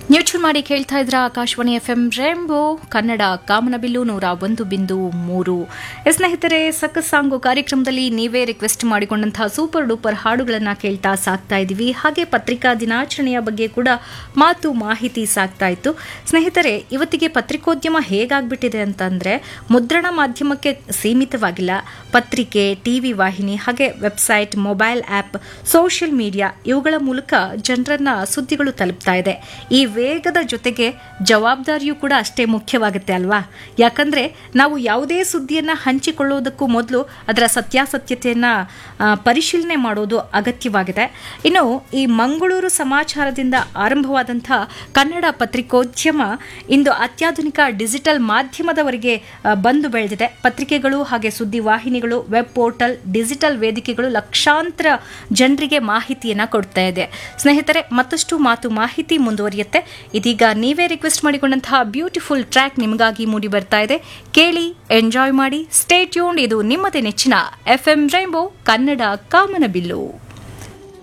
ನೀವು ಚೂನ್ ಮಾಡಿ ಕೇಳ್ತಾ ಇದ್ರ Akashvani F M rainbow Kannada ಕಾಮನಬಿಲ್ಲು ನೂರ ಒಂದು ಬಿಂದು ಮೂರು ಸ್ನೇಹಿತರೆ ಸಕ್ಕಸ್ ಸಾಂಗು ಕಾರ್ಯಕ್ರಮದಲ್ಲಿ ನೀವೇ ರಿಕ್ವೆಸ್ಟ್ ಮಾಡಿಕೊಂಡಂತಹ ಸೂಪರ್ ಡೂಪರ್ ಹಾಡುಗಳನ್ನ ಕೇಳ್ತಾ ಸಾಕ್ತಾ ಇದ್ದೀವಿ ಹಾಗೆ ಪತ್ರಿಕಾ ದಿನಾಚರಣೆಯ ಬಗ್ಗೆ ಕೂಡ ಮಾತು ಮಾಹಿತಿ ಸಾಕ್ತಾ ಇತ್ತು ಸ್ನೇಹಿತರೆ ಇವತ್ತಿಗೆ ಪತ್ರಿಕೋದ್ಯಮ ಹೇಗಾಗ್ಬಿಟ್ಟಿದೆ ಅಂತಂದ್ರೆ ಮುದ್ರಣ ಮಾಧ್ಯಮಕ್ಕೆ ಸೀಮಿತವಾಗಿಲ್ಲ ಪತ್ರಿಕೆ ಟಿವಿ ವಾಹಿನಿ ಹಾಗೆ website mobile app social media ಇವುಗಳ ಮೂಲಕ ಜನರನ್ನ ಸುದ್ದಿಗಳು ತಲುಪ್ತಾ ಇದೆ ಈ ವೇಗದ ಜೊತೆಗೆ ಜವಾಬ್ದಾರಿಯೂ ಕೂಡ ಅಷ್ಟೇ ಮುಖ್ಯವಾಗುತ್ತೆ ಅಲ್ವಾ ಯಾಕಂದ್ರೆ ನಾವು ಯಾವುದೇ ಸುದ್ದಿಯನ್ನ ಹಂಚಿಕೊಳ್ಳುವುದಕ್ಕೂ ಮೊದಲು ಅದರ ಸತ್ಯಾಸತ್ಯತೆಯನ್ನ ಆ, ಪರಿಶೀಲನೆ ಮಾಡೋದು ಅಗತ್ಯವಾಗಿದೆ ಇನ್ನು ಈ ಮಂಗಳೂರು ಸಮಾಚಾರದಿಂದ ಆರಂಭವಾದಂತಹ ಕನ್ನಡ ಪತ್ರಿಕೋದ್ಯಮ ಇಂದು ಅತ್ಯಾಧುನಿಕ ಡಿಜಿಟಲ್ ಮಾಧ್ಯಮದವರೆಗೆ ಆ, ಬಂದು ಬೆಳೆದಿದೆ ಪತ್ರಿಕೆಗಳು ಹಾಗೆ ಸುದ್ದಿ ವಾಹಿನಿಗಳು ವೆಬ್ ಪೋರ್ಟಲ್ ಡಿಜಿಟಲ್ ವೇದಿಕೆಗಳು ಲಕ್ಷಾಂತರ ಜನರಿಗೆ ಮಾಹಿತಿಯನ್ನ ಕೊಡ್ತಾ ಇದೆ ಸ್ನೇಹಿತರೆ ಮತ್ತಷ್ಟು ಮಾತು ಮಾಹಿತಿ ಮುಂದುವರಿಯುತ್ತೆ ಇದೀಗ ನೀವೇ ರಿಕ್ವೆಸ್ಟ್ ಮಾಡಿಕೊಂಡಂತಹ ಬ್ಯೂಟಿಫುಲ್ ಟ್ರ್ಯಾಕ್ ನಿಮಗಾಗಿ ಮೂಡಿ ಬರ್ತಾ ಇದೆ ಕೇಳಿ ಎಂಜಾಯ್ ಮಾಡಿ ಸ್ಟೇ ಟ್ಯೂನ್ ಇದು ನಿಮ್ಮದೇ ನೆಚ್ಚಿನ ಎಫ್ ಎಂ ರೈಂಬೋ ಕನ್ನಡ ಕಾಮನಬಿಲ್ಲು